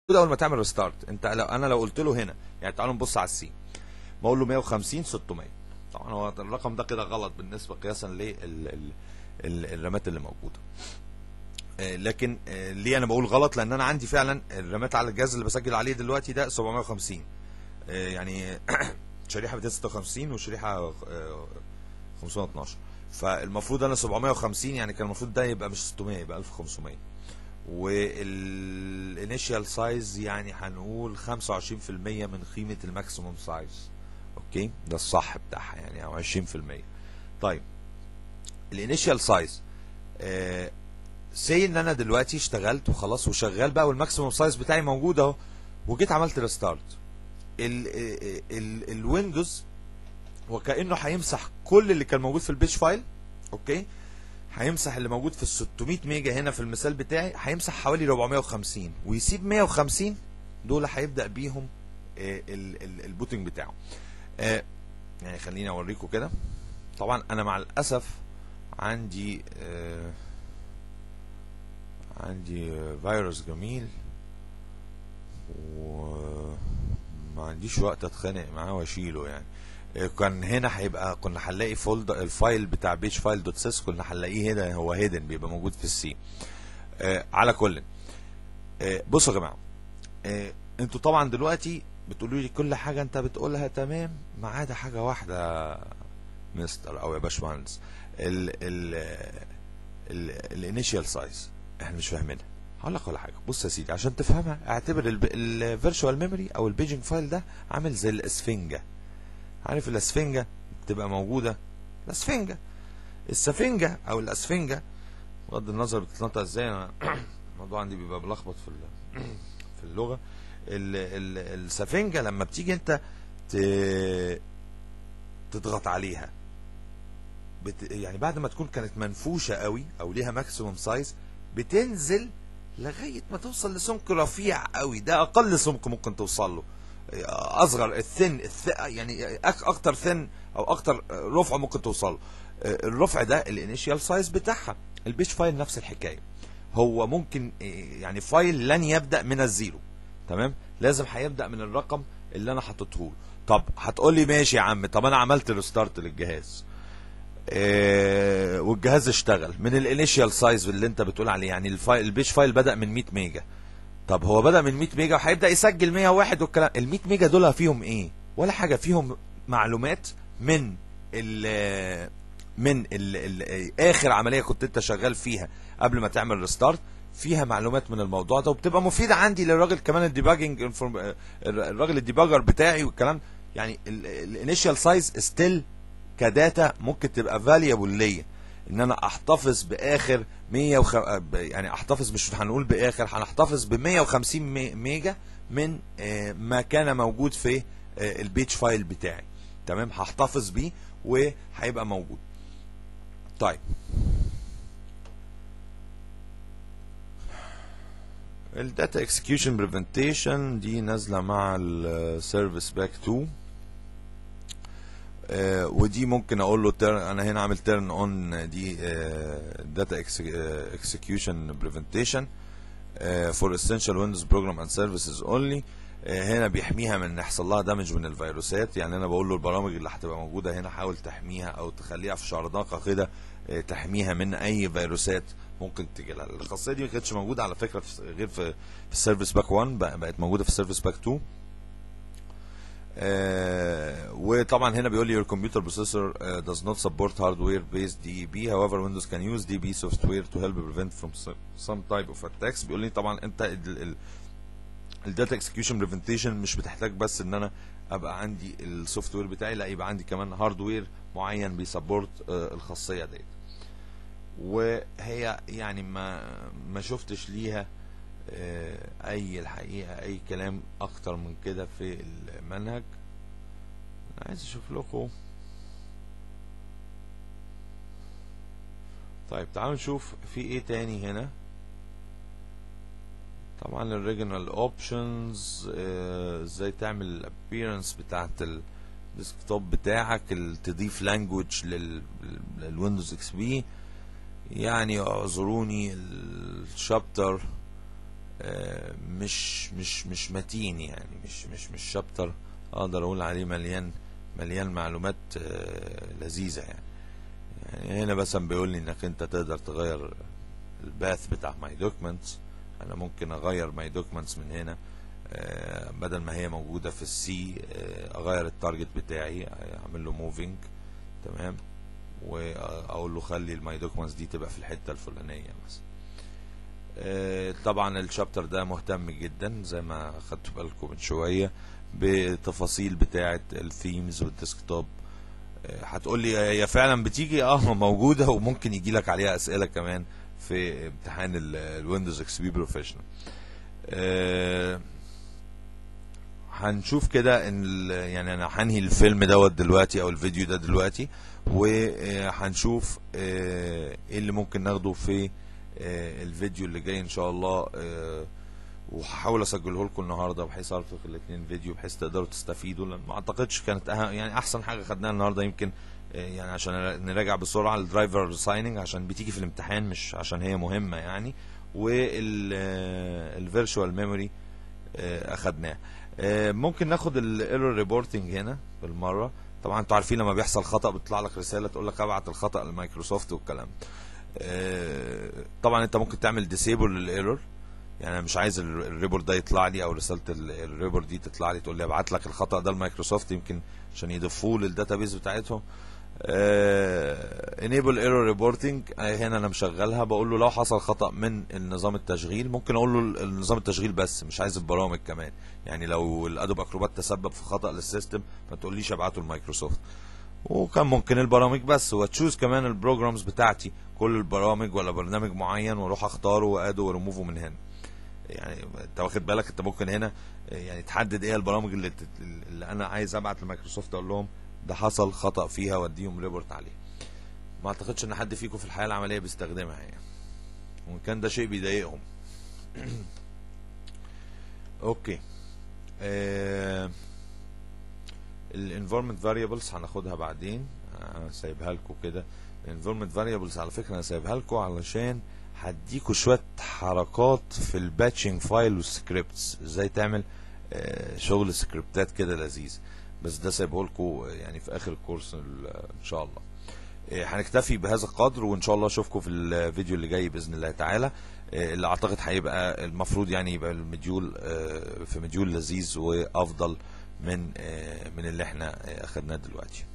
اول ما تعمل ريستارت انت لو انا لو قلت له هنا يعني تعالوا نبص على السي بقول له 150 600 طبعا هو الرقم ده كده غلط بالنسبه قياسا للرامات اللي موجوده آه، لكن آه، ليه انا بقول غلط لان انا عندي فعلا الرامات على الجهاز اللي بسجل عليه دلوقتي ده 750 آه، يعني شريحه 256 وشريحه آه، 512 فالمفروض انا 750 يعني كان المفروض ده يبقى مش 600 يبقى 1500 والانيشال سايز يعني هنقول 25% من قيمه الماكسيموم سايز اوكي ده الصح بتاعها يعني او 20% طيب الانيشال سايز آه سي ان انا دلوقتي اشتغلت وخلاص وشغال بقى والماكسيموم سايز بتاعي موجود اهو وجيت عملت ريستارت الويندوز وكانه هيمسح كل اللي كان موجود في البيج فايل اوكي هيمسح اللي موجود في ال 600 ميجا هنا في المثال بتاعي هيمسح حوالي 450 ويسيب 150 دول هيبدا بيهم آه، ال- ال- البوتنج بتاعه آه، يعني خليني اوريكم كده طبعا انا مع الاسف عندي آه، عندي آه، فيروس جميل وما عنديش وقت اتخانق معاه واشيله يعني آه، كان هنا هيبقى كنا هنلاقي فولد الفايل بتاع بيج فايل دوت سيس كنا هنلاقيه هنا هو هيدن بيبقى موجود في السي آه، على كل آه، بصوا يا جماعه آه، انتوا طبعا دلوقتي بتقولوا لي كل حاجه انت بتقولها تمام ما عدا حاجه واحده مستر او يا باشمهندس ال ال الانيشال سايز احنا مش فاهمينها هقول لك ولا حاجه بص يا سيدي عشان تفهمها اعتبر الفيرتشوال ميموري او البيجنج فايل ده عامل زي الاسفنجه عارف الاسفنجه بتبقى موجوده الاسفنجه السفنجه او الاسفنجه بغض النظر بتتنطق ازاي انا الموضوع عندي بيبقى ملخبط في ال- في اللغه ال ال السفنجه لما بتيجي انت ت- تضغط عليها بت يعني بعد ما تكون كانت منفوشه قوي او ليها ماكسيموم سايز بتنزل لغايه ما توصل لسمك رفيع قوي ده اقل سمك ممكن توصل له اصغر الثن الث... يعني أك... اكتر ثن او اكتر رفع ممكن توصل له الرفع ده الانيشال سايز بتاعها البيج فايل نفس الحكايه هو ممكن يعني فايل لن يبدا من الزيرو تمام لازم هيبدا من الرقم اللي انا حاطته له طب هتقول لي ماشي يا عم طب انا عملت ريستارت للجهاز إيه والجهاز اشتغل من الانيشال سايز اللي انت بتقول عليه يعني الفايل البيج فايل بدا من 100 ميجا طب هو بدا من 100 ميجا وهيبدا يسجل 101 والكلام ال 100 ميجا دول فيهم ايه ولا حاجه فيهم معلومات من ال من ال ال اخر عمليه كنت انت شغال فيها قبل ما تعمل ريستارت فيها معلومات من الموضوع ده وبتبقى مفيده عندي للراجل كمان الديباجنج الراجل الديباجر بتاعي والكلام يعني الانيشال سايز ستيل كداتا ممكن تبقى فاليبل ليا ان انا احتفظ باخر 100 وخ... يعني احتفظ مش هنقول باخر هنحتفظ ب 150 ميجا من ما كان موجود في البيج فايل بتاعي تمام هحتفظ بيه وهيبقى موجود طيب الداتا اكسكيوشن بريفنتيشن دي نازله مع السيرفيس باك 2 آه ودي ممكن اقول له تيرن انا هنا عامل تيرن اون دي داتا اكسكيوشن بريفنتيشن فور اسينشال ويندوز بروجرام اند سيرفيسز اونلي هنا بيحميها من يحصل لها دامج من الفيروسات يعني انا بقول له البرامج اللي هتبقى موجوده هنا حاول تحميها او تخليها في شرنقه كده آه تحميها من اي فيروسات ممكن تجي لها الخاصيه دي ما كانتش موجوده على فكره في غير في في السيرفيس باك 1 بقت موجوده في السيرفيس باك 2 آه وطبعا هنا بيقول لي your computer processor uh, does not support hardware based DEB however Windows can use DB software to help prevent from some type of attacks بيقول لي طبعا انت الداتا اكسكيوشن بريفنتيشن مش بتحتاج بس ان انا ابقى عندي السوفت وير بتاعي لا يبقى عندي كمان هاردوير معين بيسبورت uh, الخاصيه ديت وهي يعني ما ما شفتش ليها اي الحقيقه اي كلام اكتر من كده في المنهج انا عايز اشوف لكم طيب تعالوا نشوف في ايه تاني هنا طبعا الريجنال اوبشنز ازاي تعمل الابيرنس بتاعت الديسكتوب بتاعك تضيف لانجوج للويندوز اكس بي يعني اعذروني الشابتر آه، مش مش مش متين يعني مش مش مش شابتر اقدر اقول عليه مليان مليان معلومات آه، لذيذة يعني يعني هنا مثلا بيقول لي انك انت تقدر تغير الباث بتاع ماي دوكيومنتس انا ممكن اغير ماي دوكيومنتس من هنا آه، بدل ما هي موجودة في السي اغير التارجت بتاعي اعمل له موفينج تمام واقول له خلي الماي دوكيومنتس دي تبقى في الحتة الفلانية مثلا آه، طبعا الشابتر ده مهتم جدا زي ما خدتوا بالكم من شويه بتفاصيل بتاعه الثيمز والديسكتوب آه، هتقول لي هي فعلا بتيجي اه موجوده وممكن يجي لك عليها اسئله كمان في امتحان الويندوز اكس بي بروفيشنال هنشوف كده ان ال- يعني انا هنهي الفيلم دوت دلوقتي او الفيديو ده دلوقتي وهنشوف ايه اللي ممكن ناخده في آه، الفيديو اللي جاي ان شاء الله آه، وهحاول اسجله لكم النهارده بحيث ارفق الاثنين فيديو بحيث تقدروا تستفيدوا لان ما اعتقدش كانت أهم يعني احسن حاجه خدناها النهارده يمكن آه، يعني عشان نراجع بسرعه الدرايفر سايننج عشان بتيجي في الامتحان مش عشان هي مهمه يعني والفيرتشوال ميموري اخدناه آه، ممكن ناخد الايرور ريبورتنج هنا بالمره طبعا انتوا عارفين لما بيحصل خطا بيطلع لك رساله تقول لك ابعت الخطا لمايكروسوفت والكلام ده. آه، طبعا انت ممكن تعمل ديسيبل للايرور يعني انا مش عايز ال- الريبورت ده يطلع لي او رساله ال- الريبورت دي تطلع لي تقول لي ابعت لك الخطا ده لمايكروسوفت يمكن عشان يضيفوه للداتابيز بتاعتهم انيبل ايرور ريبورتنج هنا انا مشغلها بقول له لو حصل خطا من النظام التشغيل ممكن اقول له النظام التشغيل بس مش عايز البرامج كمان يعني لو الادوب اكروبات تسبب في خطا للسيستم ما تقوليش ابعته لمايكروسوفت وكان ممكن البرامج بس وتشوز كمان البروجرامز بتاعتي كل البرامج ولا برنامج معين واروح اختاره وادو وريموفه من هنا يعني انت واخد بالك انت ممكن هنا يعني تحدد ايه البرامج اللي, تت- اللي انا عايز ابعت لمايكروسوفت اقول لهم ده حصل خطا فيها واديهم ريبورت عليه ما اعتقدش ان حد فيكم في الحياه العمليه بيستخدمها يعني وان كان ده شيء بيضايقهم اوكي آه الانفيرمنت فاريبلز هناخدها بعدين آه، سايبها لكم كده الانفيرمنت فاريبلز على فكره انا سايبها لكم علشان هديكوا شويه حركات في الباتشنج فايل والسكريبتس ازاي تعمل آه، شغل سكريبتات كده لذيذ بس ده سايبه لكم يعني في اخر الكورس ال- ان شاء الله آه، هنكتفي بهذا القدر وان شاء الله اشوفكم في الفيديو اللي جاي باذن الله تعالى آه، اللي اعتقد هيبقى المفروض يعني يبقى المديول آه، في مديول لذيذ وافضل من آه، من اللي احنا آه، اخدناه دلوقتي